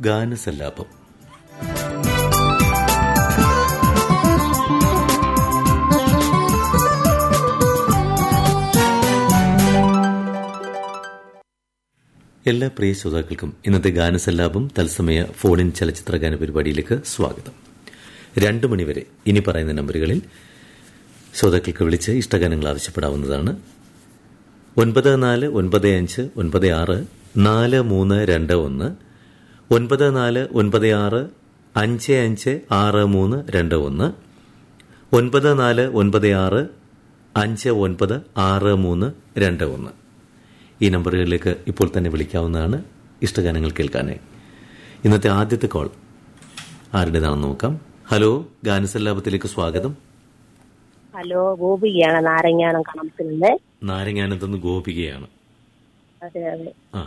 ഗാനസല്ലാപം എല്ലാ പ്രിയ ശ്രോതാക്കൾക്കും ഇന്നത്തെ ഗാനസല്ലാപം തത്സമയ ഫോണിൻ ചലച്ചിത്ര ഗാന പരിപാടിയിലേക്ക് സ്വാഗതം രണ്ടു മണിവരെ ഇനി പറയുന്ന നമ്പറുകളിൽ ശ്രോതാക്കൾക്ക് വിളിച്ച് ഇഷ്ടഗാനങ്ങൾ ആവശ്യപ്പെടാവുന്നതാണ് ഒൻപത് നാല് ഒൻപത് അഞ്ച് ഒൻപത് ആറ് നാല് മൂന്ന് രണ്ട് ഒന്ന് ഒൻപത് നാല് ഒൻപത് ആറ് അഞ്ച് അഞ്ച് ആറ് മൂന്ന് രണ്ട് ഒന്ന് ഒൻപത് നാല് ഒൻപത് ആറ് അഞ്ച് ഒൻപത് ആറ് മൂന്ന് രണ്ട് ഒന്ന് ഈ നമ്പറുകളിലേക്ക് ഇപ്പോൾ തന്നെ വിളിക്കാവുന്നതാണ് ഇഷ്ടഗാനങ്ങൾ കേൾക്കാനായി ഇന്നത്തെ ആദ്യത്തെ കോൾ ആരുടേതാണെന്ന് നോക്കാം ഹലോ ഗാനസല്ലാപത്തിലേക്ക് സ്വാഗതം ഹലോ ഗോപികയാണ് നാരങ്ങാനം കണത്തിൽ നിന്ന് നാരങ്ങാനത്തുനിന്ന് ഗോപികയാണ് അതെ അതെ ആ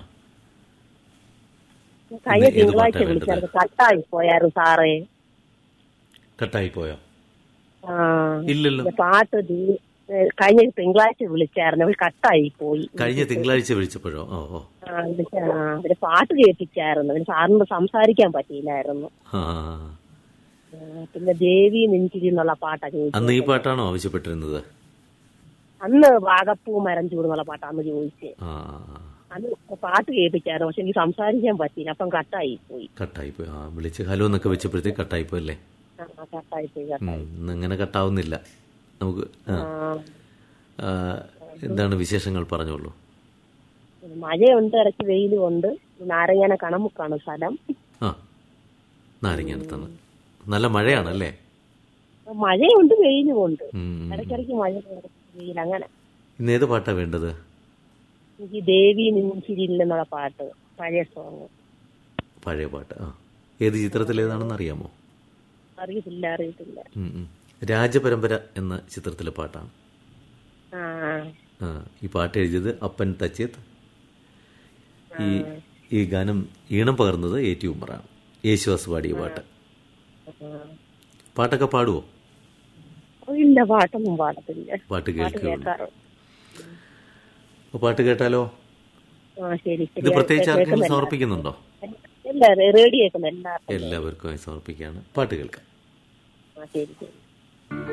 കഴിഞ്ഞ ഇന്ന് ഏത് തിങ്കളാഴ്ച പാട്ടാ വിളിച്ചായിരുന്നു കട്ടായി പോയായിരുന്നു സാറേ കട്ടായി പോയോ ആ ഇല്ലല്ലോ இந்த പാട്ട് ദീ- ഏ, കഴിഞ്ഞ തിങ്കളാഴ്ച വിളിച്ചായിരുന്നു അവൾ കട്ടായി പോയി കഴിഞ്ഞ തിങ്കളാഴ്ച വിളിച്ചപ്പോഴോ ഓ ഓ ആ, വിളിച്ച- ആ, അവര് പാട്ട് കേൾപ്പിച്ചായിരുന്നു അവര് സാറിന് സംസാരിക്കാൻ പറ്റിയില്ലായിരുന്നു ആ ആ, പിന്നെ ദേവി നെഞ്ചിരി എന്നുള്ള പാട്ടാ ചോദിച്ചത് അന്ന് ഈ പാട്ടാണോ ആവശ്യപ്പെട്ടിരുന്നത് അന്ന് വാഗപ്പൂ മരം ചൂടുന്നുള്ള പാട്ടാ അന്ന് ചോദിച്ചത് ആ അന്ന് പാട്ട് കേൾപ്പിച്ചായിരുന്നു പക്ഷെ എനിക്ക് സംസാരിക്കാൻ പറ്റിയില്ല അപ്പം കട്ടായി പോയി കട്ടായി പോയി ആ വിളിച്ച് ഹലോ എന്നൊക്കെ വെച്ചപ്പോഴത്തേക്ക് കട്ടായി പോയല്ലേ ആ, കട്ടായി പോയി ഉം, കട്ടായി ഇന്ന് അങ്ങനെ കട്ടാവുന്നില്ല നമുക്ക് ആ ആ ആ, എന്താണ് വിശേഷങ്ങൾ പറഞ്ഞോളൂ മഴയുണ്ട് ഇടയ്ക്ക് വെയിലും ഉണ്ട് നാരങ്ങാന കണമുക്കാണ് സ്ഥലം ആ നാരങ്ങാനത്താണ് നല്ല മഴയാണല്ലേ മഴയുണ്ട് വെയിലും ഉണ്ട് ഉം. ഇടയ്ക്കിടയ്ക്ക് മഴ വെയിൽ അങ്ങനെ ഇന്ന് ഏത് പാട്ടാ വേണ്ടത് എനിക്ക് ദേവി നിൻചിരിയിൽ എന്നുള്ള പാട്ട് പഴയ സോങ് പഴയ പാട്ട് ആ ഏത് ചിത്രത്തിലേതാണെന്ന് അറിയാമോ അറിയത്തില്ല അറിയത്തില്ല ഉം, ഉം. രാജപരമ്പര എന്ന ചിത്രത്തിലെ പാട്ടാണ് ആ ആ ഈ പാട്ട് എഴുതിയത് അപ്പൻ തച്ചേത്ത് ഈ ഈ ഗാനം ഈണം പകർന്നത് എ ടി ഉമ്മറാണ് യേശുദാസ് പാടിയ പാട്ട് പാട്ടൊക്കെ പാടുവോ ഇല്ല പാട്ടൊന്നും പാടത്തില്ല പാട്ട് പാട്ട് കേൾക്കുകയുള്ളൂ കേൾക്കാറ് അപ്പൊ പാട്ട് കേട്ടാലോ ആ ശരി ഇത് ശരി പ്രത്യേകിച്ച് ആർക്കെങ്കിലും കേൾക്കുന്നില്ല. സമർപ്പിക്കുന്നുണ്ടോ ഇല്ല റേഡിയോ കേൾക്കുന്ന എല്ലാവർക്കും എല്ലാവർക്കും സമർപ്പിക്കുകയാണ് പാട്ട് കേൾക്കാം ആ ശരി ശരി